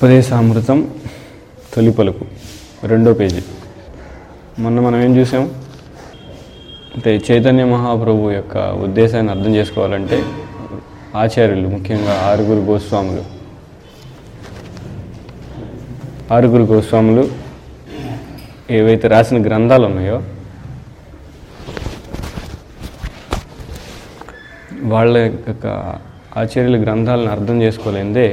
ఉపదేశామృతం తొలి పలుకు రెండో పేజీ మొన్న మనం ఏం చూసాం అంటే చైతన్య మహాప్రభు యొక్క ఉద్దేశాన్ని అర్థం చేసుకోవాలంటే ఆచార్యులు ముఖ్యంగా ఆరుగురు గోస్వాములు ఆరుగురు గోస్వాములు ఏవైతే రాసిన గ్రంథాలు ఉన్నాయో వాళ్ళ యొక్క ఆచార్యుల గ్రంథాలను అర్థం చేసుకోలేందే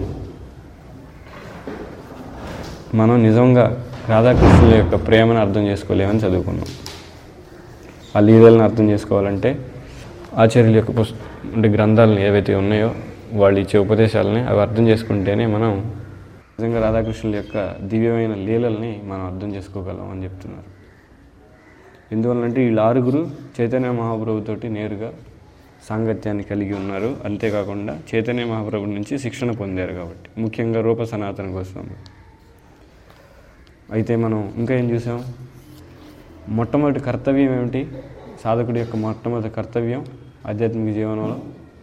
మనం నిజంగా రాధాకృష్ణుల యొక్క ప్రేమను అర్థం చేసుకోలేమని చదువుకున్నాం ఆ లీలలను అర్థం చేసుకోవాలంటే ఆచార్యుల యొక్క పుస్త అంటే గ్రంథాలు ఏవైతే ఉన్నాయో వాళ్ళు ఇచ్చే ఉపదేశాలని అవి అర్థం చేసుకుంటేనే మనం నిజంగా రాధాకృష్ణుల యొక్క దివ్యమైన లీలల్ని మనం అర్థం చేసుకోగలం అని చెప్తున్నారు ఎందువల్లంటే వీళ్ళు ఆరుగురు చైతన్య మహాప్రభుతోటి నేరుగా సాంగత్యాన్ని కలిగి ఉన్నారు అంతేకాకుండా చైతన్య మహాప్రభు నుంచి శిక్షణ పొందారు కాబట్టి ముఖ్యంగా రూప సనాతన గోస్వామి అయితే మనం ఇంకా ఏం చూసాం మొట్టమొదటి కర్తవ్యం ఏమిటి సాధకుడి యొక్క మొట్టమొదటి కర్తవ్యం ఆధ్యాత్మిక జీవనంలో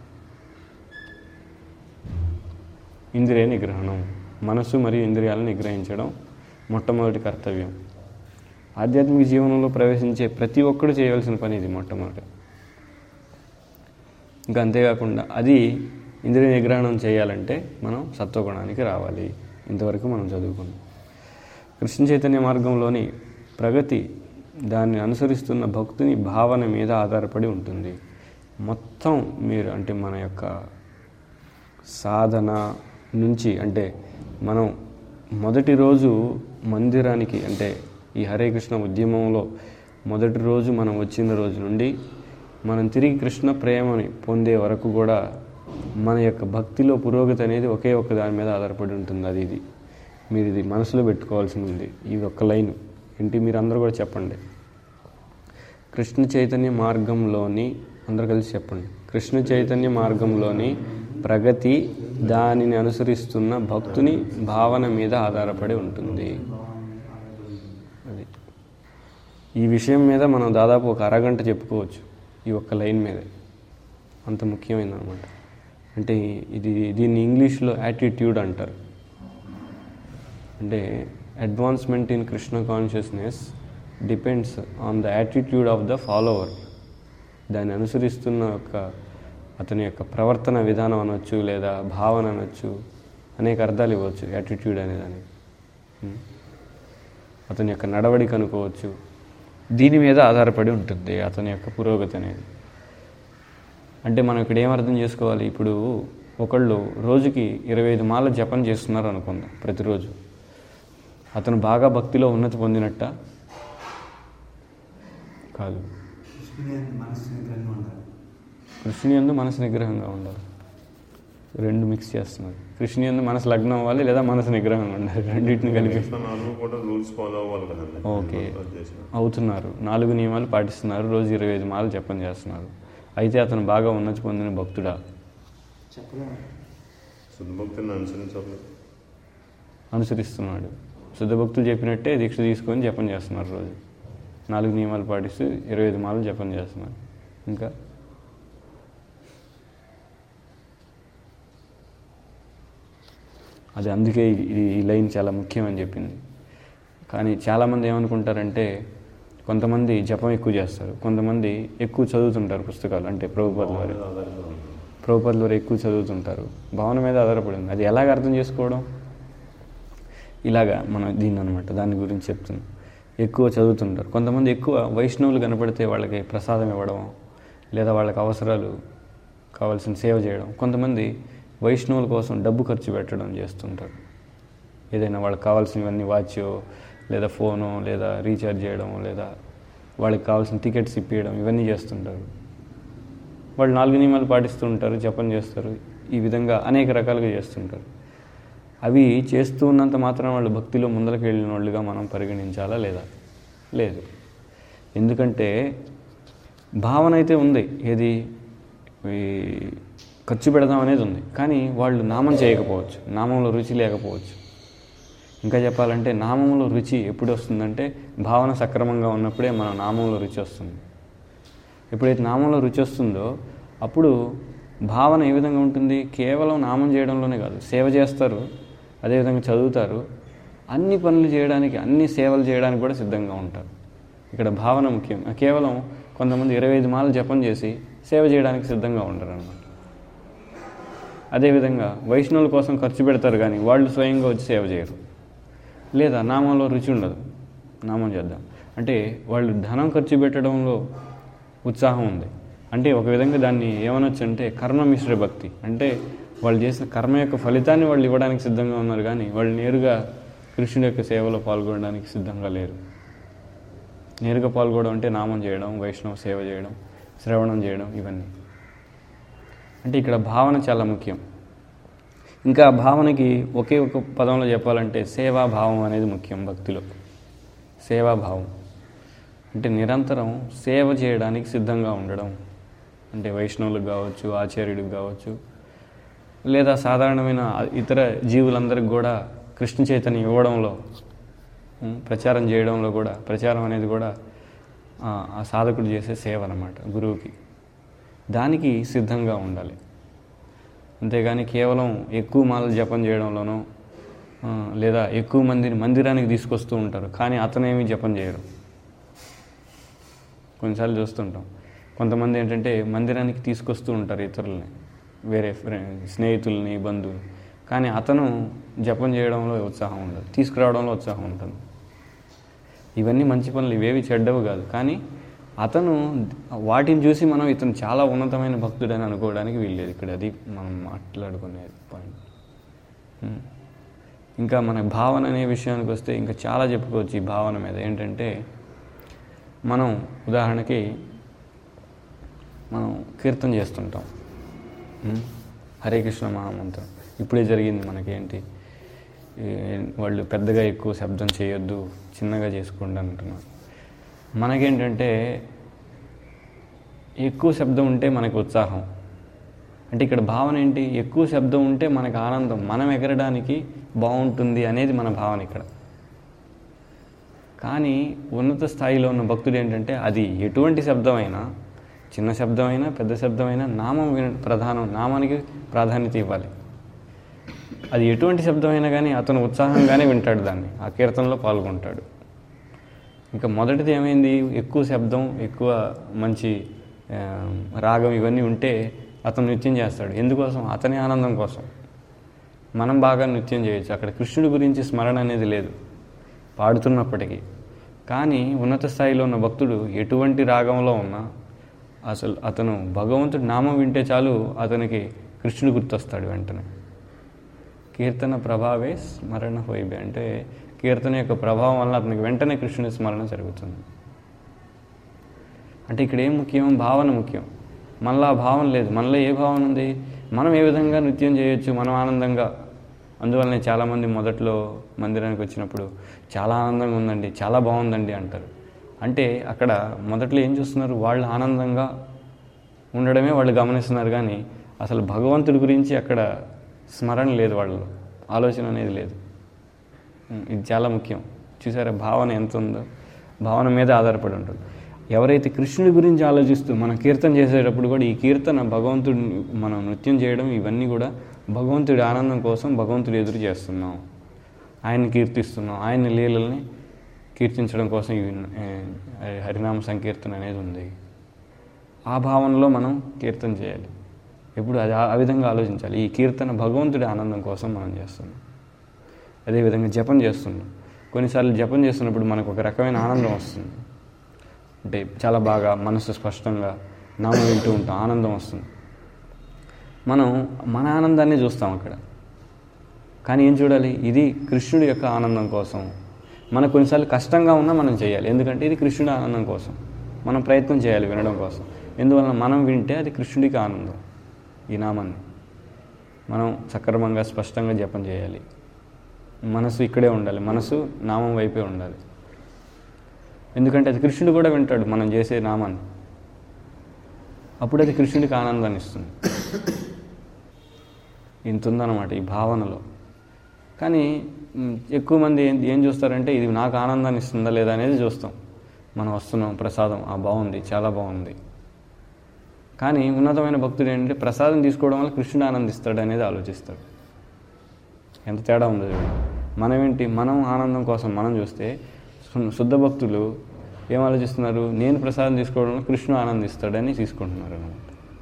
ఇంద్రియ నిగ్రహణం మనస్సు మరియు ఇంద్రియాలను నిగ్రహించడం మొట్టమొదటి కర్తవ్యం ఆధ్యాత్మిక జీవనంలో ప్రవేశించే ప్రతి ఒక్కడు చేయవలసిన పని ఇది మొట్టమొదటి ఇంకా అంతేకాకుండా అది ఇంద్రియ నిగ్రహణం చేయాలంటే మనం సత్వగుణానికి రావాలి ఇంతవరకు మనం చదువుకున్నాం కృష్ణ చైతన్య మార్గంలోని ప్రగతి దాన్ని అనుసరిస్తున్న భక్తుని భావన మీద ఆధారపడి ఉంటుంది మొత్తం మీరు అంటే మన యొక్క సాధన నుంచి అంటే మనం మొదటి రోజు మందిరానికి అంటే ఈ హరే కృష్ణ ఉద్యమంలో మొదటి రోజు మనం వచ్చిన రోజు నుండి మనం తిరిగి కృష్ణ ప్రేమని పొందే వరకు కూడా మన యొక్క భక్తిలో పురోగతి అనేది ఒకే ఒక్క దాని మీద ఆధారపడి ఉంటుంది అది ఇది మీరు ఇది మనసులో పెట్టుకోవాల్సి ఉంది ఇది ఒక్క లైన్ ఏంటి మీరు అందరూ కూడా చెప్పండి కృష్ణ చైతన్య మార్గంలోని అందరూ కలిసి చెప్పండి కృష్ణ చైతన్య మార్గంలోని ప్రగతి దానిని అనుసరిస్తున్న భక్తుని భావన మీద ఆధారపడి ఉంటుంది అది ఈ విషయం మీద మనం దాదాపు ఒక అరగంట చెప్పుకోవచ్చు ఈ ఒక్క లైన్ మీదే అంత ముఖ్యమైనదన్నమాట అంటే ఇది దీన్ని ఇంగ్లీష్లో యాటిట్యూడ్ అంటారు అంటే advancement in Krishna consciousness depends on the attitude of the follower దాన్ని అనుసరిస్తున్న ఒక అతని యొక్క ప్రవర్తన విధానం అనొచ్చు లేదా భావన అనొచ్చు అనేక అర్థాలు ఇవ్వచ్చు యాటిట్యూడ్ అనేదానికి ఉం. అతని యొక్క నడవడిక అనుకోవచ్చు దీని మీద ఆధారపడి ఉంటుంది అతని యొక్క పురోగతి అనేది అంటే మనం ఇక్కడ ఏం అర్థం చేసుకోవాలి ఇప్పుడు ఒకళ్ళు రోజుకి ఇరవై ఐదు మాల జపం చేస్తున్నారు అనుకుందాం ప్రతిరోజు అతను బాగా భక్తిలో ఉన్నతి పొందినట్ట కాదు కృష్ణుని ఎందు మనసు నిగ్రహంగా ఉండాలి రెండు మిక్స్ చేస్తున్నారు కృష్ణుని ఎందు మనసు లగ్నం అవ్వాలి లేదా మనసు నిగ్రహంగా ఉండాలి రెండింటిని కలిపి మిగతా నాలుగు కూడా రూల్స్ ఫాలో అవ్వాలి కదండి ఓకే. ఉద్దేశం. అవుతున్నారు నాలుగు నియమాలు పాటిస్తున్నారు రోజు ఇరవై ఐదు మాలు జపం చేస్తున్నారు అయితే అతను బాగా ఉన్నతి పొందిన భక్తుడా శుద్ధ భక్తులను అనుసరించాలి అనుసరిస్తున్నాడు శుద్ధ భక్తులు చెప్పినట్టే దీక్ష తీసుకొని జపం చేస్తున్నారు రోజు నాలుగు నియమాలు పాటిస్తూ ఇరవై ఐదు మాలు జపం చేస్తున్నారు ఇంకా అది అందుకే ఈ- ఈ- ఈ లైన్ చాలా ముఖ్యమని చెప్పింది కానీ చాలామంది ఏమనుకుంటారంటే కొంతమంది జపం ఎక్కువ చేస్తారు కొంతమంది ఎక్కువ చదువుతుంటారు పుస్తకాలు అంటే ప్రభుపాదుల వారు ఆధారంగా ఉంటుంది. ప్రభుపాదుల వారు ఎక్కువ చదువుతుంటారు భావన మీద ఆధారపడి ఉంది అది ఎలాగ అర్థం చేసుకోవడం ఇలాగా మనం దీన్ని అనమాట దాని గురించి చెప్తున్నాం ఎక్కువ చదువుతుంటారు కొంతమంది ఎక్కువ వైష్ణవులు కనపడితే వాళ్ళకి ప్రసాదం ఇవ్వడం లేదా వాళ్ళకి అవసరాలు కావాల్సిన సేవ చేయడం కొంతమంది వైష్ణవుల కోసం డబ్బు ఖర్చు పెట్టడం చేస్తుంటారు ఏదైనా వాళ్ళకి కావాల్సినవన్నీ వాచ్ లేదా ఫోను లేదా రీఛార్జ్ చేయడం లేదా వాళ్ళకి కావాల్సిన టికెట్స్ ఇప్పించడం ఇవన్నీ చేస్తుంటారు వాళ్ళు నాలుగు నియమాలు పాటిస్తూ ఉంటారు జపం చేస్తారు ఈ విధంగా అనేక రకాలుగా చేస్తుంటారు అవి చేస్తూ ఉన్నంత మాత్రం వాళ్ళు భక్తిలో ముందరకు వెళ్ళిన వాళ్ళుగా మనం పరిగణించాలా లేదా లేదు ఎందుకంటే భావన అయితే ఉంది ఏది ఈ ఖర్చు పెడదాం అనేది ఉంది కానీ వాళ్ళు నామం చేయకపోవచ్చు నామంలో రుచి లేకపోవచ్చు ఇంకా చెప్పాలంటే నామంలో రుచి ఎప్పుడు వస్తుందంటే భావన సక్రమంగా ఉన్నప్పుడే మన నామంలో రుచి వస్తుంది ఎప్పుడైతే నామంలో రుచి వస్తుందో అప్పుడు భావన ఏ విధంగా ఉంటుంది కేవలం నామం చేయడంలోనే కాదు సేవ చేస్తారు అదేవిధంగా చదువుతారు అన్ని పనులు చేయడానికి అన్ని సేవలు చేయడానికి కూడా సిద్ధంగా ఉంటారు ఇక్కడ భావన ముఖ్యం కేవలం కొంతమంది ఇరవై ఐదు మాలు జపం చేసి సేవ చేయడానికి సిద్ధంగా ఉంటారు అన్నమాట అదేవిధంగా వైష్ణవుల కోసం ఖర్చు పెడతారు కానీ వాళ్ళు స్వయంగా వచ్చి సేవ చేయరు లేదా నామంలో రుచి ఉండదు నామం చేద్దాం అంటే వాళ్ళు ధనం ఖర్చు పెట్టడంలో ఉత్సాహం ఉంది అంటే ఒక విధంగా దాన్ని ఏమనొచ్చు అంటే కర్మ మిశ్ర భక్తి అంటే వాళ్ళు చేసిన కర్మ యొక్క ఫలితాన్ని వాళ్ళు ఇవ్వడానికి సిద్ధంగా ఉన్నారు కానీ వాళ్ళు నేరుగా కృష్ణుడి యొక్క సేవలో పాల్గొనడానికి సిద్ధంగా లేరు నేరుగా పాల్గొనడం అంటే నామం చేయడం వైష్ణవ సేవ చేయడం శ్రవణం చేయడం ఇవన్నీ అంటే ఇక్కడ భావన చాలా ముఖ్యం ఇంకా భావనకి ఒకే ఒక పదంలో చెప్పాలంటే సేవాభావం అనేది ముఖ్యం భక్తిలో సేవాభావం అంటే నిరంతరం సేవ చేయడానికి సిద్ధంగా ఉండడం అంటే వైష్ణవులకు కావచ్చు ఆచార్యుడికి కావచ్చు లేదా సాధారణమైన ఇతర జీవులందరికీ కూడా కృష్ణ చైతన్యం ఇవ్వడంలో ఉం, ప్రచారం చేయడంలో కూడా ప్రచారం అనేది కూడా ఆ, ఆ సాధకుడు చేసే సేవ అన్నమాట గురువుకి దానికి సిద్ధంగా ఉండాలి అంతేగాని కేవలం ఎక్కువ మాలలు జపం చేయడంలోనో ఆ, లేదా ఎక్కువ మందిని మందిరానికి తీసుకొస్తూ ఉంటారు కానీ అతనేమి జపం చేయరు కొన్నిసార్లు చూస్తుంటాం కొంతమంది ఏంటంటే మందిరానికి తీసుకొస్తూ ఉంటారు ఇతరులని వేరే ఫ్రె- స్నేహితుల్ని బంధువులు కానీ అతను జపం చేయడంలో ఉత్సాహం ఉండదు తీసుకురావడంలో ఉత్సాహం ఉంటుంది ఇవన్నీ మంచి పనులు ఇవేవి చెడ్డవు కాదు కానీ అతను వాటిని చూసి మనం ఇతను చాలా ఉన్నతమైన భక్తుడని అనుకోవడానికి వీల్లేదు ఇక్కడ అది మనం మాట్లాడుకునే పాయింట్ ఉం. ఇంకా మన భావన అనే విషయానికి వస్తే ఇంకా చాలా చెప్పుకోవచ్చు ఈ భావన మీద ఏంటంటే మనం ఉదాహరణకి మనం కీర్తన చేస్తుంటాం ఉం? హరే కృష్ణ మహామంత్రం ఇప్పుడే జరిగింది మనకేంటి ఈ వాళ్ళు పెద్దగా ఎక్కువ శబ్దం చేయొద్దు చిన్నగా చేసుకోండి అంటున్నారు మనకేంటంటే ఎక్కువ శబ్దం ఉంటే మనకు ఉత్సాహం అంటే ఇక్కడ భావన ఏంటి ఎక్కువ శబ్దం ఉంటే మనకు ఆనందం మనం ఎగరడానికి బాగుంటుంది అనేది మన భావన ఇక్కడ కానీ ఉన్నత స్థాయిలో ఉన్న భక్తుడు ఏంటంటే అది ఎటువంటి శబ్దమైనా చిన్న శబ్దమైనా పెద్ద శబ్దమైనా నామం విన ప్రధానం నామానికి ప్రాధాన్యత ఇవ్వాలి అది ఎటువంటి శబ్దమైనా కానీ అతను ఉత్సాహంగానే వింటాడు దాన్ని ఆ కీర్తనలో పాల్గొంటాడు ఇంకా మొదటిది ఏమైంది ఎక్కువ శబ్దం ఎక్కువ మంచి ఆ, రాగం ఇవన్నీ ఉంటే అతను నృత్యం చేస్తాడు ఎందుకోసం అతని ఆనందం కోసం మనం బాగా నృత్యం చేయొచ్చు అక్కడ కృష్ణుడి గురించి స్మరణ అనేది లేదు పాడుతున్నప్పటికీ కానీ ఉన్నత స్థాయిలో ఉన్న భక్తుడు ఎటువంటి రాగంలో ఉన్నా అసలు అతను భగవంతుడి నామం వింటే చాలు అతనికి కృష్ణుడు గుర్తొస్తాడు వెంటనే కీర్తన ప్రభావే స్మరణ హోయిబే అంటే కీర్తన యొక్క ప్రభావం వల్ల అతనికి వెంటనే కృష్ణుని స్మరణ జరుగుతుంది అంటే ఇక్కడ ఏం ముఖ్యం భావన ముఖ్యం మనలో ఆ భావన లేదు మనలో ఏ భావన ఉంది మనం ఏ విధంగా నృత్యం చేయొచ్చు మనం ఆనందంగా అందువల్లనే చాలామంది మొదట్లో మందిరానికి వచ్చినప్పుడు చాలా ఆనందంగా ఉందండి చాలా బాగుందండి అంటారు అంటే అక్కడ మొదట్లో ఏం చూస్తున్నారు వాళ్ళు ఆనందంగా ఉండడమే వాళ్ళు గమనిస్తున్నారు కానీ అసలు భగవంతుడి గురించి అక్కడ స్మరణ లేదు వాళ్ళలో ఆలోచన అనేది లేదు ఉం, ఇది చాలా ముఖ్యం చూసారా భావన ఎంత ఉందో భావన మీద ఆధారపడి ఉంటుంది ఎవరైతే కృష్ణుడి గురించి ఆలోచిస్తూ మనం కీర్తన చేసేటప్పుడు కూడా ఈ కీర్తన భగవంతుడిని మనం నృత్యం చేయడం ఇవన్నీ కూడా భగవంతుడి ఆనందం కోసం భగవంతుడు ఎదురు చేస్తున్నాం ఆయన్ని కీర్తిస్తున్నాం ఆయన లీలల్ని కీర్తించడం కోసం ఈ ఏ, హరినామ సంకీర్తన అనేది ఉంది ఆ భావనలో మనం కీర్తన చేయాలి ఎప్పుడు అది ఆ- ఆ విధంగా ఆలోచించాలి ఈ కీర్తన భగవంతుడి ఆనందం కోసం మనం చేస్తున్నాం అదేవిధంగా జపం చేస్తున్నాం కొన్నిసార్లు జపం చేస్తున్నప్పుడు మనకు ఒక రకమైన ఆనందం వస్తుంది అంటే చాలా బాగా మనసు స్పష్టంగా నామం వింటూ ఉంటాం ఆనందం వస్తుంది మనం మన ఆనందాన్ని చూస్తాం అక్కడ కానీ ఏం చూడాలి ఇది కృష్ణుడి యొక్క ఆనందం కోసం మనకు కొన్నిసార్లు కష్టంగా ఉన్నా మనం చేయాలి ఎందుకంటే ఇది కృష్ణుడి ఆనందం కోసం మనం ప్రయత్నం చేయాలి వినడం కోసం ఎందువలన మనం వింటే అది కృష్ణుడికి ఆనందం ఈ నామాన్ని మనం సక్రమంగా స్పష్టంగా జపం చేయాలి మనసు ఇక్కడే ఉండాలి మనసు నామం వైపే ఉండాలి ఎందుకంటే అది కృష్ణుడు కూడా వింటాడు మనం చేసే నామాన్ని అప్పుడు అది కృష్ణుడికి ఆనందాన్ని ఇస్తుంది ఇంత ఉందన్నమాట ఈ భావనలో కానీ మ్, ఎక్కువ మంది ఏం ఏం చూస్తారంటే ఇది నాకు ఆనందాన్ని ఇస్తుందా లేదా అనేది చూస్తాం మనం వస్తున్నాం ప్రసాదం ఆ బాగుంది చాలా బాగుంది కానీ ఉన్నతమైన భక్తుడు ఏంటంటే ప్రసాదం తీసుకోవడం వల్ల కృష్ణుడు ఆనందిస్తాడు అనేది ఆలోచిస్తాడు ఎంత తేడా ఉందో చూడండి మనం ఏంటి మనం ఆనందం కోసం మనం చూస్తే శు- శుద్ధ భక్తులు ఏం ఆలోచిస్తున్నారు నేను ప్రసాదం తీసుకోవడంలో కృష్ణుడు ఆనందిస్తాడని తీసుకుంటున్నారు అన్నమాట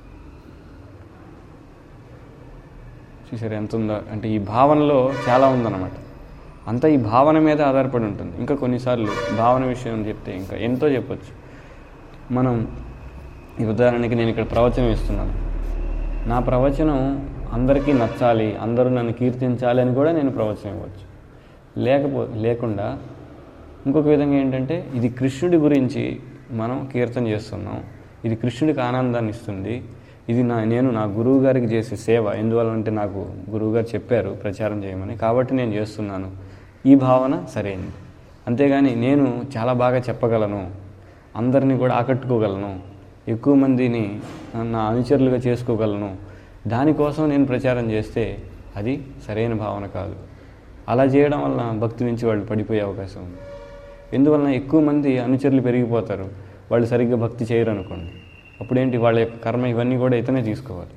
చూసారు ఎంత ఉందో అంటే ఈ భావనలో చాలా ఉందన్నమాట అంతా ఈ భావన మీద ఆధారపడి ఉంటుంది ఇంకా కొన్నిసార్లు భావన విషయం చెప్తే ఇంకా ఎంతో చెప్పొచ్చు మనం ఈ ఉదాహరణకి నేను ఇక్కడ ప్రవచనం ఇస్తున్నాను నా ప్రవచనం అందరికీ నచ్చాలి అందరూ నన్ను కీర్తించాలి అని కూడా నేను ప్రవచనం ఇవ్వచ్చు లేకపో లేకుండా ఇంకొక విధంగా ఏంటంటే ఇది కృష్ణుడి గురించి మనం కీర్తన చేస్తున్నాం ఇది కృష్ణుడికి ఆనందాన్ని ఇస్తుంది ఇది నా నేను నా గురువు గారికి చేసే సేవ ఎందువల్లంటే నాకు గురువు గారు చెప్పారు ప్రచారం చేయమని కాబట్టి నేను చేస్తున్నాను ఈ భావన సరైనది అంతేగాని నేను చాలా బాగా చెప్పగలను అందరినీ కూడా ఆకట్టుకోగలను ఎక్కువ మందిని నా అనుచరులుగా చేసుకోగలను దానికోసం నేను ప్రచారం చేస్తే అది సరైన భావన కాదు అలా చేయడం వలన భక్తి నుంచి వాళ్ళు పడిపోయే అవకాశం ఉంది ఎందువలన ఎక్కువ మంది అనుచరులు పెరిగిపోతారు వాళ్ళు సరిగ్గా భక్తి చేయరు అనుకోండి అప్పుడేంటి వాళ్ళ యొక్క కర్మ ఇవన్నీ కూడా ఇతనే తీసుకోవాలి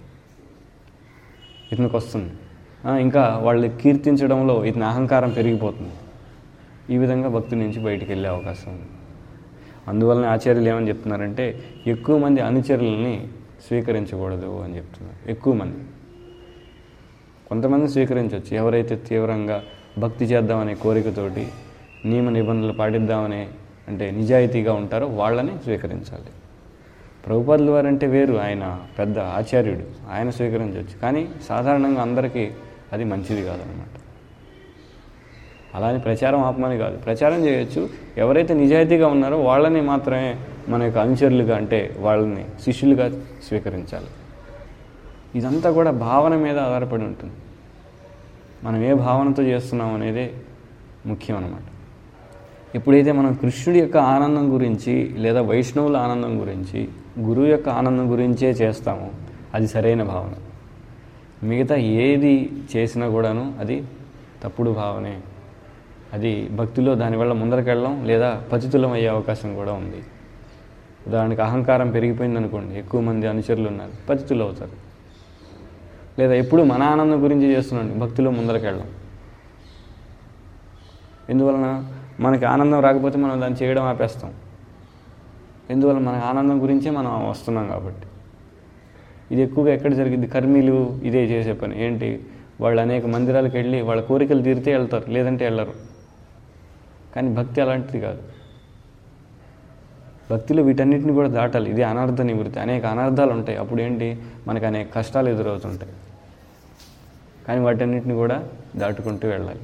ఇతనికి వస్తుంది ఆ, ఇంకా వాళ్ళు కీర్తించడంలో ఇతని అహంకారం పెరిగిపోతుంది ఈ విధంగా భక్తి నుంచి బయటికి వెళ్ళే అవకాశం ఉంది అందువలన ఆచార్యులు ఏమని చెప్తున్నారంటే ఎక్కువ మంది అనుచరులని స్వీకరించకూడదు అని చెప్తున్నారు ఎక్కువ మంది కొంతమంది స్వీకరించవచ్చు ఎవరైతే తీవ్రంగా భక్తి చేద్దామనే కోరికతోటి నియమ నిబంధనలు పాటిద్దామనే అంటే నిజాయితీగా ఉంటారో వాళ్ళని స్వీకరించాలి ప్రభుపాదుల వారు అంటే వేరు ఆయన పెద్ద ఆచార్యుడు ఆయన స్వీకరించవచ్చు కానీ సాధారణంగా అందరికీ అది మంచిది కాదనమాట అలానే ప్రచారం ఆపమని కాదు ప్రచారం చేయొచ్చు ఎవరైతే నిజాయితీగా ఉన్నారో వాళ్ళని మాత్రమే మన యొక్క అనుచరులుగా అంటే వాళ్ళని శిష్యులుగా స్వీకరించాలి ఇదంతా కూడా భావన మీద ఆధారపడి ఉంటుంది మనం ఏ భావనతో చేస్తున్నాం అనేది ముఖ్యం అన్నమాట ఎప్పుడైతే మనం కృష్ణుడి యొక్క ఆనందం గురించి లేదా వైష్ణవుల ఆనందం గురించి గురువు యొక్క ఆనందం గురించే చేస్తామో అది సరైన భావన మిగతా ఏది చేసినా కూడాను అది తప్పుడు భావనే అది భక్తిలో దానివల్ల ముందరకెళ్ళడం లేదా పతితులం అయ్యే అవకాశం కూడా ఉంది ఉదాహరణకి అహంకారం పెరిగిపోయింది అనుకోండి ఎక్కువ మంది అనుచరులు ఉన్నారు పతితులు అవుతారు లేదా ఎప్పుడు మన ఆనందం గురించి చేస్తున్నాడు భక్తిలో ముందరకెళ్ళడం ఎందువలన మనకి ఆనందం రాకపోతే మనం దాన్ని చేయడం ఆపేస్తాం ఎందువల్ల మన ఆనందం గురించే మనం వస్తున్నాం కాబట్టి ఇది ఎక్కువగా ఎక్కడ జరిగింది కర్మీలు ఇదే చేసే పని ఏంటి వాళ్ళు అనేక మందిరాలకు వెళ్ళి వాళ్ళ కోరికలు తీరితే వెళ్తారు లేదంటే వెళ్ళరు కానీ భక్తి అలాంటిది కాదు భక్తిలో వీటన్నిటిని కూడా దాటాలి ఇది అనార్థ నివృత్తి అనేక అనర్థాలు ఉంటాయి అప్పుడు ఏంటి మనకు అనేక కష్టాలు ఎదురవుతుంటాయి కానీ వాటన్నిటిని కూడా దాటుకుంటూ వెళ్ళాలి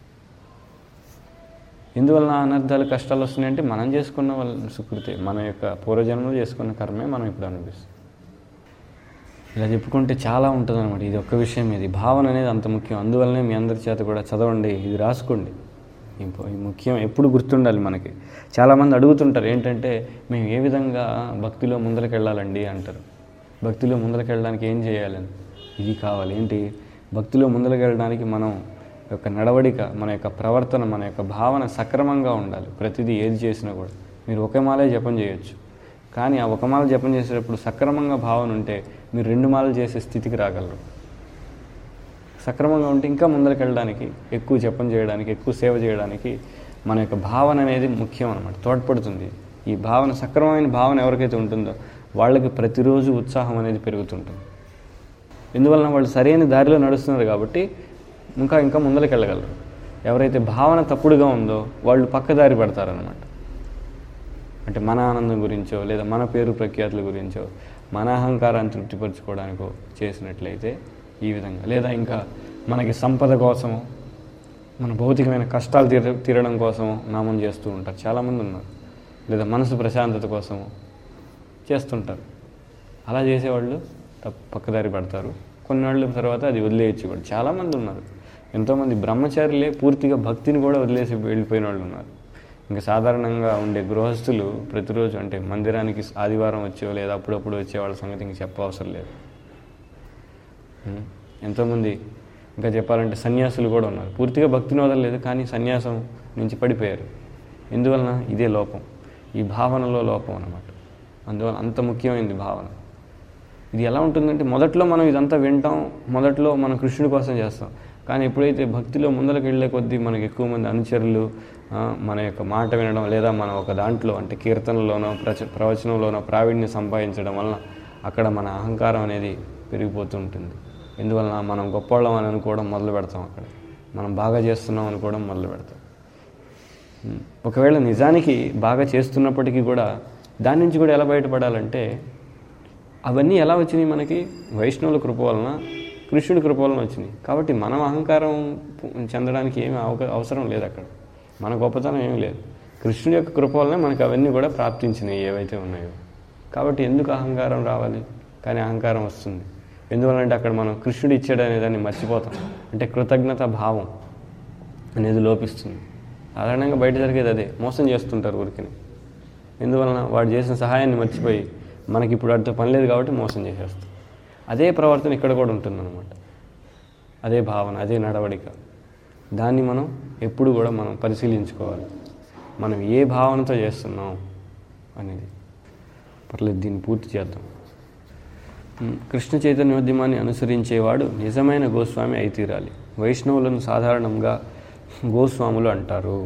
ఎందువలన అనర్థాలు కష్టాలు వస్తున్నాయంటే మనం చేసుకున్న వాళ్ళ సుకృతి మన యొక్క పూర్వజన్మలో చేసుకున్న కర్మే మనం ఇప్పుడు అనిపిస్తుంది ఇలా చెప్పుకుంటే చాలా ఉంటుంది అనమాట ఇది ఒక్క విషయం ఇది భావన అనేది అంత ముఖ్యం అందువల్లనే మీ అందరి చేత కూడా చదవండి ఇది రాసుకోండి ఈ ప- ఈ ముఖ్యం ఎప్పుడు గుర్తుండాలి మనకి చాలామంది అడుగుతుంటారు ఏంటంటే మేము ఏ విధంగా భక్తిలో ముందరికి వెళ్ళాలండి అంటారు భక్తిలో ముందరికి వెళ్ళడానికి ఏం చేయాలని ఇది కావాలి ఏంటి భక్తిలో ముందరికి వెళ్ళడానికి మనం యొక్క నడవడిక మన యొక్క ప్రవర్తన మన యొక్క భావన సక్రమంగా ఉండాలి ప్రతిదీ ఏది చేసినా కూడా మీరు ఒకే మాలే జపం చేయొచ్చు కానీ ఆ ఒక మాల జపం చేసేటప్పుడు సక్రమంగా భావన ఉంటే మీరు రెండు మాలలు చేసే స్థితికి రాగలరు సక్రమంగా ఉంటే ఇంకా ముందరికి వెళ్ళడానికి ఎక్కువ జపం చేయడానికి ఎక్కువ సేవ చేయడానికి మన యొక్క భావన అనేది ముఖ్యం అనమాట తోడ్పడుతుంది ఈ భావన సక్రమమైన భావన ఎవరికైతే ఉంటుందో వాళ్ళకి ప్రతిరోజు ఉత్సాహం అనేది పెరుగుతుంటుంది ఎందువలన వాళ్ళు సరైన దారిలో నడుస్తున్నారు కాబట్టి ఇంకా ఇంకా ముందరికి వెళ్ళగలరు ఎవరైతే భావన తప్పుడుగా ఉందో వాళ్ళు పక్కదారి పడతారనమాట అంటే మన ఆనందం గురించో లేదా మన పేరు ప్రఖ్యాతుల గురించో మన అహంకారాన్ని తృప్తిపరచుకోవడానికో చేసినట్లయితే ఈ విధంగా లేదా ఇంకా మనకి సంపద కోసమో మన భౌతికమైన కష్టాలు తీర తీరడం కోసమో నామం చేస్తూ ఉంటారు చాలామంది ఉన్నారు లేదా మనసు ప్రశాంతత కోసమో చేస్తుంటారు అలా చేసేవాళ్ళు తప్ప పక్కదారి పడతారు కొన్నాళ్ళ తర్వాత అది వదిలేయచ్చు కూడా చాలామంది ఉన్నారు ఎంతోమంది బ్రహ్మచారులే పూర్తిగా భక్తిని కూడా వదిలేసి వెళ్ళిపోయిన వాళ్ళు ఉన్నారు ఇంకా సాధారణంగా ఉండే గృహస్థులు ప్రతిరోజు అంటే మందిరానికి ఆదివారం వచ్చో లేదా అప్పుడప్పుడు వచ్చే వాళ్ళ సంగతి ఇంక చెప్పవసరం లేదు ఉం. ఎంతోమంది ఇంకా చెప్పాలంటే సన్యాసులు కూడా ఉన్నారు పూర్తిగా భక్తిని వదలలేదు కానీ సన్యాసం నుంచి పడిపోయారు ఎందువలన ఇదే లోపం ఈ భావనలో లోపం అన్నమాట అందువల్ల అంత ముఖ్యమైనది భావన ఇది ఎలా ఉంటుందంటే మొదట్లో మనం ఇదంతా వింటాం మొదట్లో మనం కృష్ణుడి కోసం చేస్తాం కానీ ఎప్పుడైతే భక్తిలో ముందరకు వెళ్ళే కొద్దీ మనకి ఎక్కువ మంది అనుచరులు ఆ, మన యొక్క మాట వినడం లేదా మన ఒక దాంట్లో అంటే కీర్తనలోనో ప్రచ ప్రవచనంలోనో ప్రావీణ్యం సంపాదించడం వలన అక్కడ మన అహంకారం అనేది పెరిగిపోతూ ఉంటుంది ఎందువలన మనం గొప్పవాళ్ళం అని అనుకోవడం మొదలు పెడతాం అక్కడ మనం బాగా చేస్తున్నాం అనుకోవడం మొదలు పెడతాం ఉమ్. ఒకవేళ నిజానికి బాగా చేస్తున్నప్పటికీ కూడా దాని నుంచి కూడా ఎలా బయటపడాలంటే అవన్నీ ఎలా వచ్చినాయి మనకి వైష్ణవుల కృప వలన కృష్ణుడి కృప వలన వచ్చినాయి కాబట్టి మనం అహంకారం పు- చెందడానికి ఏమి అవక- అవసరం లేదు అక్కడ మన గొప్పతనం ఏమీ లేదు కృష్ణుడి యొక్క కృప వలన మనకి అవన్నీ కూడా ప్రాప్తించినాయి ఏవైతే ఉన్నాయో కాబట్టి ఎందుకు అహంకారం రావాలి కానీ అహంకారం వస్తుంది ఎందువల్లంటే అక్కడ మనం కృష్ణుడు ఇచ్చాడు అనే దాన్ని మర్చిపోతాం అంటే కృతజ్ఞత భావం అనేది లోపిస్తుంది సాధారణంగా బయట జరిగేది అదే మోసం చేస్తుంటారు ఊరికిని ఎందువలన వాడు చేసిన సహాయాన్ని మర్చిపోయి మనకి ఇప్పుడు వాడితో పని లేదు కాబట్టి మోసం చేసేస్తాం అదే ప్రవర్తన ఇక్కడ కూడా ఉంటుందన్నమాట అదే భావన అదే నడవడిక దాన్ని మనం ఎప్పుడు కూడా మనం పరిశీలించుకోవాలి మనం ఏ భావనతో చేస్తున్నాం అనేది పర్లేదు దీన్ని పూర్తి చేద్దాం ఉమ్, కృష్ణ చైతన్యోద్యమాన్ని అనుసరించేవాడు నిజమైన గోస్వామి అయి తీరాలి వైష్ణవులను సాధారణంగా గోస్వాములు అంటారు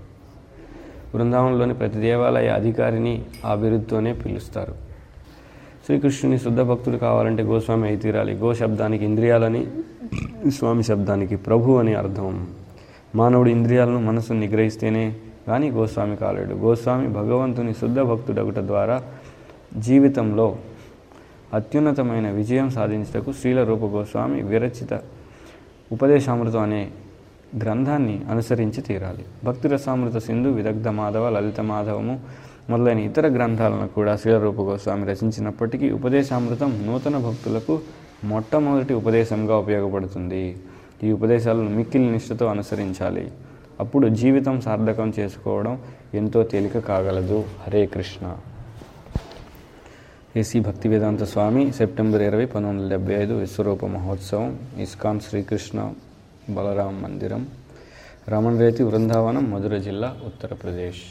బృందావనంలోని ప్రతి దేవాలయ అధికారిని ఆ బిరుదుతోనే పిలుస్తారు శ్రీకృష్ణుని శుద్ధ భక్తుడు కావాలంటే గోస్వామి అయి తీరాలి గో శబ్దానికి ఇంద్రియాలని స్వామి శబ్దానికి ప్రభు అని అర్థం మానవుడు ఇంద్రియాలను మనసును నిగ్రహిస్తేనే కానీ గోస్వామి కాలేడు గోస్వామి భగవంతుని శుద్ధ భక్తుడగుట ద్వారా జీవితంలో అత్యున్నతమైన విజయం సాధించుటకు శ్రీల రూప గోస్వామి విరచిత ఉపదేశామృతం అనే గ్రంథాన్ని అనుసరించి తీరాలి భక్తి రసామృత సింధు విదగ్ధ మాధవ లలిత మాధవము మొదలైన ఇతర గ్రంథాలను కూడా శ్రీలరూప గోస్వామి రచించినప్పటికీ ఉపదేశామృతం నూతన భక్తులకు మొట్టమొదటి ఉపదేశంగా ఉపయోగపడుతుంది ఈ ఉపదేశాలను మిక్కిలి నిష్ఠతో అనుసరించాలి అప్పుడు జీవితం సార్థకం చేసుకోవడం ఎంతో తేలిక కాగలదు హరే కృష్ణ ఏసీ భక్తి వేదాంత స్వామి సెప్టెంబర్ ఇరవై పంతొమ్మిది వందల డెబ్బై ఐదు విశ్వరూప మహోత్సవం ఇస్కాన్ శ్రీకృష్ణ బలరాం మందిరం రమణ్ రేతి బృందావనం మధుర జిల్లా ఉత్తరప్రదేశ్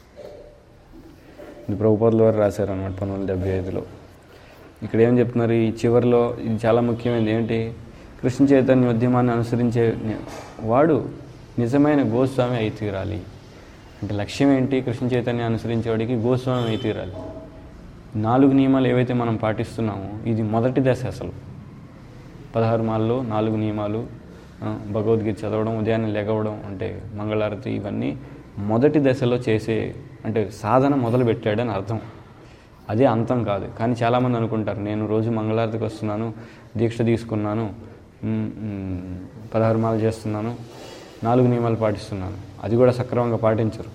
ఇది ప్రభుపాదుల వారు రాశారు అనమాట పంతొమ్మిది వందల డెబ్బై ఐదులో ఇక్కడ ఏం చెప్తున్నారు ఈ చివరిలో ఇది చాలా ముఖ్యమైనది ఏంటి కృష్ణ చైతన్య ఉద్యమాన్ని అనుసరించే ని- వాడు నిజమైన గోస్వామి అయి తీరాలి అంటే లక్ష్యం ఏంటి కృష్ణ చైతన్య అనుసరించేవాడికి గోస్వామి అయి తీరాలి నాలుగు నియమాలు ఏవైతే మనం పాటిస్తున్నామో ఇది మొదటి దశ అసలు పదహారు మాల్లో నాలుగు నియమాలు ఆ, భగవద్గీత చదవడం ఉదయాన్నే లెగవడం అంటే మంగళారతి ఇవన్నీ మొదటి దశలో చేసే అంటే సాధన మొదలు పెట్టాడని అర్థం అదే అంతం కాదు కానీ చాలామంది అనుకుంటారు నేను రోజు మంగళారతికి వస్తున్నాను దీక్ష తీసుకున్నాను మ్, మ్, పదహారు మాలు చేస్తున్నాను నాలుగు నియమాలు పాటిస్తున్నాను అది కూడా సక్రమంగా పాటించరు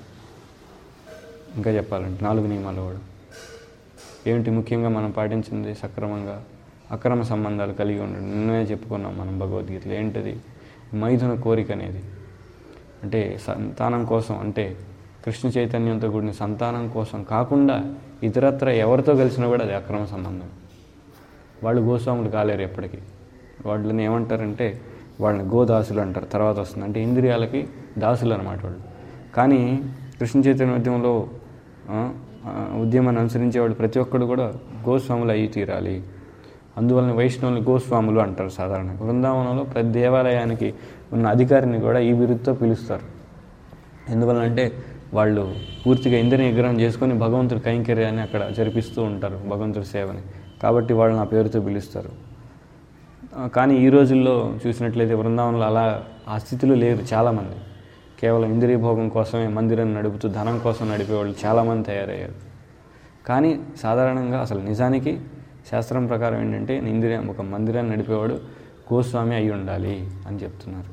ఇంకా చెప్పాలంటే నాలుగు నియమాలు కూడా ఏమిటి ముఖ్యంగా మనం పాటించింది సక్రమంగా అక్రమ సంబంధాలు కలిగి ఉండడం నిన్ననే చెప్పుకున్నాం మనం భగవద్గీతలో ఏంటిది మైథున కోరిక అనేది అంటే సంతానం కోసం అంటే కృష్ణ చైతన్యంతో కూడిన సంతానం కోసం కాకుండా ఇతరత్ర ఎవరితో కలిసినా కూడా అది అక్రమ సంబంధం వాళ్ళు గోస్వాములు కాలేరు ఎప్పటికీ వాళ్ళని ఏమంటారంటే వాళ్ళని గోదాసులు అంటారు తర్వాత వస్తుంది అంటే ఇంద్రియాలకి దాసులు అనమాట వాళ్ళు కానీ కృష్ణ చైతన్య ఉద్యమంలో ఆ, ఆ, ఉద్యమాన్ని అనుసరించేవాళ్ళు ప్రతి ఒక్కడు కూడా గోస్వాములు అయ్యి తీరాలి అందువలన వైష్ణవులు గోస్వాములు అంటారు సాధారణంగా బృందావనంలో ప్రతి దేవాలయానికి ఉన్న అధికారిని కూడా ఈ బిరుదుతో పిలుస్తారు ఎందువల్లంటే వాళ్ళు పూర్తిగా ఇంద్రియ నిగ్రహం చేసుకొని భగవంతుడి కైంకర్యాన్ని అక్కడ జరిపిస్తూ ఉంటారు భగవంతుడి సేవని కాబట్టి వాళ్ళు నా పేరుతో పిలుస్తారు ఆ, కానీ ఈ రోజుల్లో చూసినట్లయితే బృందావనంలో అలా ఆ స్థితిలో లేరు చాలామంది కేవలం ఇంద్రియ భోగం కోసమే మందిరాన్ని నడుపుతూ ధనం కోసం నడిపేవాళ్ళు చాలామంది తయారయ్యారు కానీ సాధారణంగా అసలు నిజానికి శాస్త్రం ప్రకారం ఏంటంటే ఇంద్రియం ఒక మందిరాన్ని నడిపేవాడు గోస్వామి అయి ఉండాలి అని చెప్తున్నారు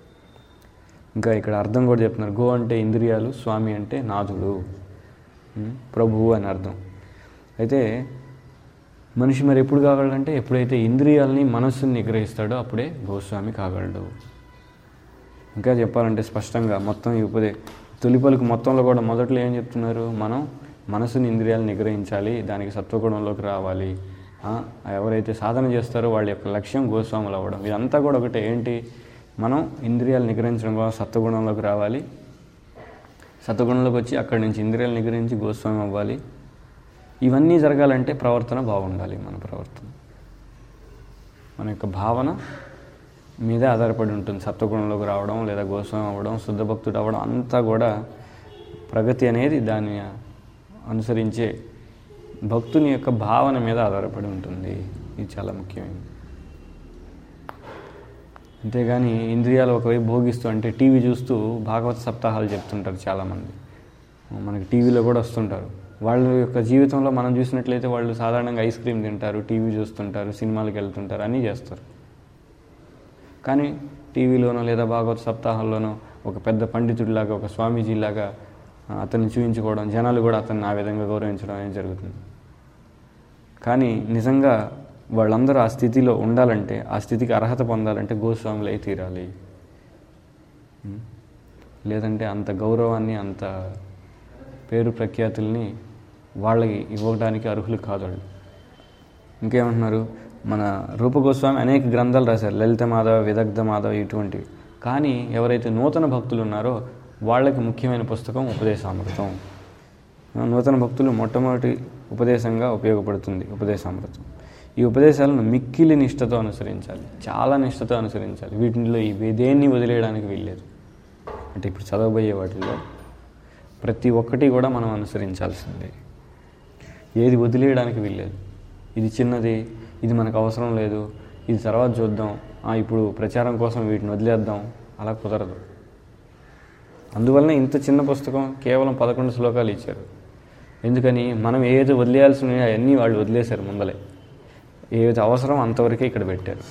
ఇంకా ఇక్కడ అర్థం కూడా చెప్తున్నారు గో అంటే ఇంద్రియాలు స్వామి అంటే నాథుడు ఉం? ప్రభువు అని అర్థం అయితే మనిషి మరి ఎప్పుడు కాగలడంటే ఎప్పుడైతే ఇంద్రియాలని మనస్సుని నిగ్రహిస్తాడో అప్పుడే గోస్వామి కాగలడు ఇంకా చెప్పాలంటే స్పష్టంగా మొత్తం ఈ ఉపదే తొలిపలుకు మొత్తంలో కూడా మొదట్లో ఏం చెప్తున్నారు మనం మనసుని ఇంద్రియాలు నిగ్రహించాలి దానికి సత్వగుణంలోకి రావాలి ఆ, ఎవరైతే సాధన చేస్తారో వాళ్ళ యొక్క లక్ష్యం గోస్వాములు అవ్వడం ఇదంతా కూడా ఒకటే ఏంటి మనం ఇంద్రియాలు నిగ్రహించడం కోసం సత్వగుణంలోకి రావాలి సత్వగుణంలోకి వచ్చి అక్కడి నుంచి ఇంద్రియాలు నిగ్రహించి గోస్వామి అవ్వాలి ఇవన్నీ జరగాలంటే ప్రవర్తన బాగుండాలి మన ప్రవర్తన మన యొక్క భావన మీదే ఆధారపడి ఉంటుంది సత్వగుణంలోకి రావడం లేదా గోస్వామి అవ్వడం శుద్ధ భక్తుడు అవ్వడం అంతా కూడా ప్రగతి అనేది దాన్ని అనుసరించే భక్తుని యొక్క భావన మీద ఆధారపడి ఉంటుంది ఇది చాలా ముఖ్యమైనది అంతేగాని ఇంద్రియాలు ఒకవైపు భోగిస్తూ అంటే టీవీ చూస్తూ భాగవత సప్తాహాలు చెప్తుంటారు చాలామంది మనకి టీవీలో కూడా వస్తుంటారు వాళ్ళ యొక్క జీవితంలో మనం చూసినట్లయితే వాళ్ళు సాధారణంగా ఐస్ క్రీమ్ తింటారు టీవీ చూస్తుంటారు సినిమాలకు వెళ్తుంటారు అన్నీ చేస్తారు కానీ టీవీలోనో లేదా భాగవత సప్తాహాల్లోనో ఒక పెద్ద పండితుడిలాగా ఒక స్వామీజీలాగా ఆ, అతన్ని చూపించుకోవడం జనాలు కూడా అతన్ని ఆ విధంగా గౌరవించడం అనేది జరుగుతుంది కానీ నిజంగా వాళ్ళందరూ ఆ స్థితిలో ఉండాలంటే ఆ స్థితికి అర్హత పొందాలంటే గోస్వాములు అయి తీరాలి ఉం? లేదంటే అంత గౌరవాన్ని అంత పేరు ప్రఖ్యాతుల్ని వాళ్ళకి ఇవ్వడానికి అర్హులు కాదు వాళ్ళు ఇంకేమంటున్నారు మన రూప గోస్వామి అనేక గ్రంథాలు రాశారు లలిత మాధవ విదగ్ధ మాధవ ఇటువంటివి కానీ ఎవరైతే నూతన భక్తులు ఉన్నారో వాళ్ళకి ముఖ్యమైన పుస్తకం ఉపదేశామృతం నూతన భక్తులు మొట్టమొదటి ఉపదేశంగా ఉపయోగపడుతుంది ఉపదేశామృతం ఈ ఉపదేశాలను మిక్కిలి నిష్ఠతో అనుసరించాలి చాలా నిష్ఠతో అనుసరించాలి వీటిలో ఇవి దేన్ని వదిలేయడానికి వీల్లేదు అంటే ఇప్పుడు చదవబోయే వాటిల్లో ప్రతి ఒక్కటి కూడా మనం అనుసరించాల్సిందే ఏది వదిలేయడానికి వీల్లేదు ఇది చిన్నది ఇది మనకు అవసరం లేదు ఇది తర్వాత చూద్దాం ఆ, ఇప్పుడు ప్రచారం కోసం వీటిని వదిలేద్దాం అలా కుదరదు అందువలన ఇంత చిన్న పుస్తకం కేవలం పదకొండు శ్లోకాలు ఇచ్చారు ఎందుకని మనం ఏదైతే వదిలేయాల్సి ఉన్నాయో అవన్నీ వాళ్ళు వదిలేశారు ముందలే ఏదైతే అవసరం అంతవరకే ఇక్కడ పెట్టారు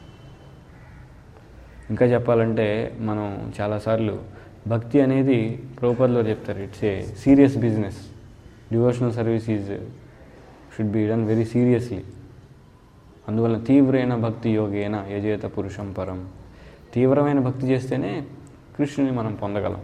ఇంకా చెప్పాలంటే మనం చాలాసార్లు భక్తి అనేది ప్రోపర్లో చెప్తారు it's a serious business devotional service is should be done very seriously అందువల్ల తీవ్రైన భక్తి యోగేన యజేత పురుషం పరం తీవ్రమైన భక్తి చేస్తేనే కృష్ణుని మనం పొందగలం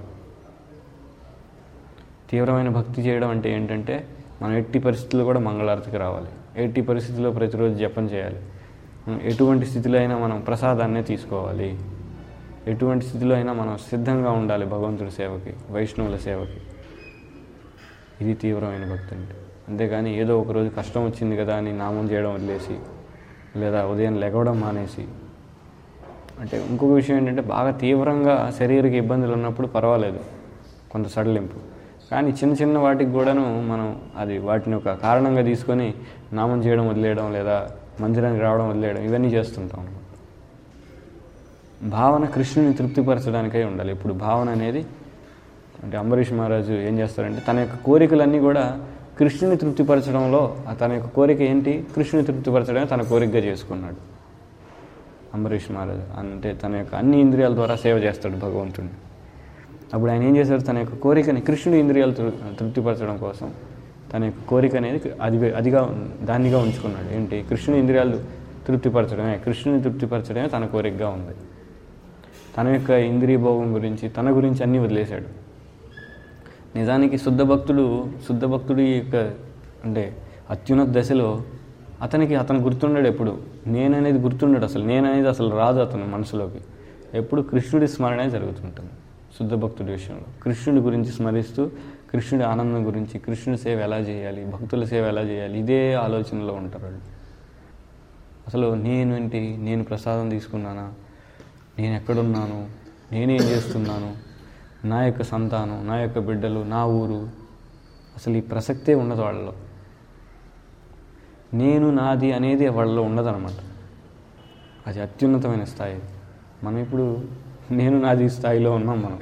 తీవ్రమైన భక్తి చేయడం అంటే ఏంటంటే మనం ఎట్టి పరిస్థితుల్లో కూడా మంగళారతికి రావాలి ఎట్టి పరిస్థితుల్లో ప్రతిరోజు జపం చేయాలి ఎటువంటి స్థితిలో అయినా మనం ప్రసాదాన్నే తీసుకోవాలి ఎటువంటి స్థితిలో అయినా మనం సిద్ధంగా ఉండాలి భగవంతుడి సేవకి వైష్ణవుల సేవకి ఇది తీవ్రమైన భక్తి అంటే అంతేగాని ఏదో ఒక రోజు కష్టం వచ్చింది కదా అని నామం చేయడం వదిలేసి లేదా ఉదయం లెగవడం మానేసి అంటే ఇంకొక విషయం ఏంటంటే బాగా తీవ్రంగా శరీరక ఇబ్బందులు ఉన్నప్పుడు పర్వాలేదు కొంత సడలింపు కానీ చిన్న చిన్న వాటికి కూడాను మనం అది వాటిని ఒక కారణంగా తీసుకొని నామం చేయడం వదిలేయడం లేదా మందిరానికి రావడం వదిలేయడం ఇవన్నీ చేస్తుంటాం అన్నమాట భావన కృష్ణుని తృప్తిపరచడానికై ఉండాలి ఇప్పుడు భావన అనేది అంటే అంబరీష్ మహారాజు ఏం చేస్తారంటే తన యొక్క కోరికలన్నీ కూడా కృష్ణుని తృప్తిపరచడంలో ఆ తన యొక్క కోరిక ఏంటి కృష్ణుని తృప్తిపరచడమే తన కోరికగా చేసుకున్నాడు అంబరీష్ మహారాజు అంటే తన యొక్క అన్ని ఇంద్రియాల ద్వారా సేవ చేస్తాడు భగవంతుడిని అప్పుడు ఆయన ఏం చేశారు తన యొక్క కోరికని కృష్ణుడి ఇంద్రియాలు తృ- తృప్తిపరచడం కోసం తన యొక్క కోరిక అనేది అది అదిగా దానిగా ఉంచుకున్నాడు ఏంటి కృష్ణుని ఇంద్రియాలు తృప్తిపరచడమే కృష్ణుని తృప్తిపరచడమే తన కోరికగా ఉంది తన యొక్క ఇంద్రియ భోగం గురించి తన గురించి అన్నీ వదిలేశాడు నిజానికి శుద్ధ భక్తుడు శుద్ధ భక్తుడి యొక్క అంటే అత్యున్నత దశలో అతనికి అతను గుర్తుండడు ఎప్పుడు నేననేది గుర్తుండడు అసలు నేననేది అసలు రాదు అతను మనసులోకి ఎప్పుడు కృష్ణుడి స్మరణే జరుగుతుంటుంది శుద్ధ భక్తుడి విషయంలో కృష్ణుడి గురించి స్మరిస్తూ కృష్ణుడి ఆనందం గురించి కృష్ణుడి సేవ ఎలా చేయాలి భక్తుల సేవ ఎలా చేయాలి ఇదే ఆలోచనలో ఉంటారు వాళ్ళు అసలు నేనేంటి నేను ప్రసాదం తీసుకున్నానా నేను ఎక్కడున్నాను నేనేం చేస్తున్నాను నా యొక్క సంతానం నా యొక్క బిడ్డలు నా ఊరు అసలు ఈ ప్రసక్తే ఉండదు వాళ్ళలో నేను నాది అనేది వాళ్ళలో ఉండదన్నమాట అది అత్యున్నతమైన స్థాయి మనం ఇప్పుడు నేను నాది స్థాయిలో ఉన్నాం మనం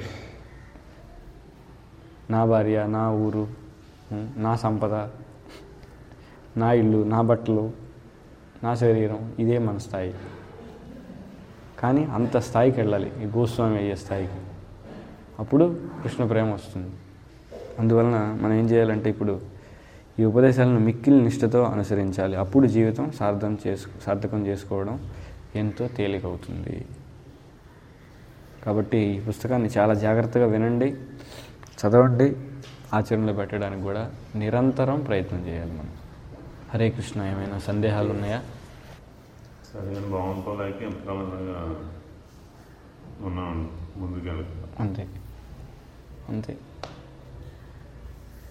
నా భార్య నా ఊరు ఉం, నా సంపద నా ఇల్లు నా బట్టలు నా శరీరం ఇదే మన స్థాయి కానీ అంత స్థాయికి వెళ్ళాలి ఈ గోస్వామి అయ్యే స్థాయికి అప్పుడు కృష్ణ ప్రేమ వస్తుంది అందువలన మనం ఏం చేయాలంటే ఇప్పుడు ఈ ఉపదేశాలను మిక్కిలి నిష్ఠతో అనుసరించాలి అప్పుడు జీవితం సార్థం చేసు సార్థకం చేసుకోవడం ఎంతో తేలికవుతుంది కాబట్టి ఈ పుస్తకాన్ని చాలా జాగ్రత్తగా వినండి చదవండి ఆచరణలో పెట్టడానికి కూడా నిరంతరం ప్రయత్నం చేయాలి మనం హరే కృష్ణ ఏమైనా సందేహాలు ఉన్నాయా సరే నేను బాగుంటుకోలేక ఎంతకాలంగా ఉన్నాను ముందుకెళ్ళి అంతే అంతే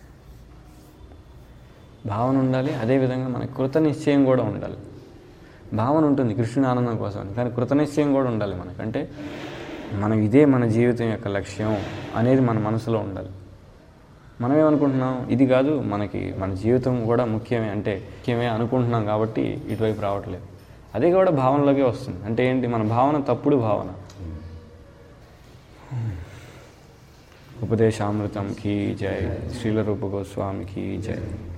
భావన ఉండాలి అదేవిధంగా మనకి కృత నిశ్చయం కూడా ఉండాలి భావన ఉంటుంది కృష్ణుని ఆనందం కోసం అని కానీ కృతనిశ్చయం కూడా ఉండాలి మనకు అంటే మనం ఇదే మన జీవితం యొక్క లక్ష్యం అనేది మన మనసులో ఉండాలి మనం ఏమనుకుంటున్నాం ఇది కాదు మనకి మన జీవితం కూడా ముఖ్యమే అంటే ముఖ్యమే అనుకుంటున్నాం కాబట్టి ఇటువైపు రావట్లేదు అదే కూడా భావనలోకే వస్తుంది అంటే ఏంటి మన భావన తప్పుడు భావన ఉపదేశామృతం కీ జై శ్రీల రూప గోస్వామి కీ జై